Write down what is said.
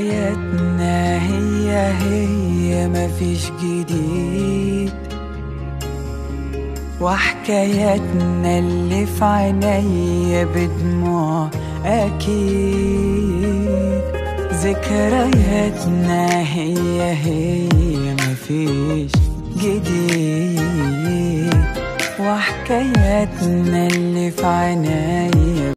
وحكاياتنا هي هي مفيش جديد وحكاياتنا اللي في عينيا بدموع أكيد ذكرياتنا هي هي مفيش جديد وحكاياتنا اللي في عينيا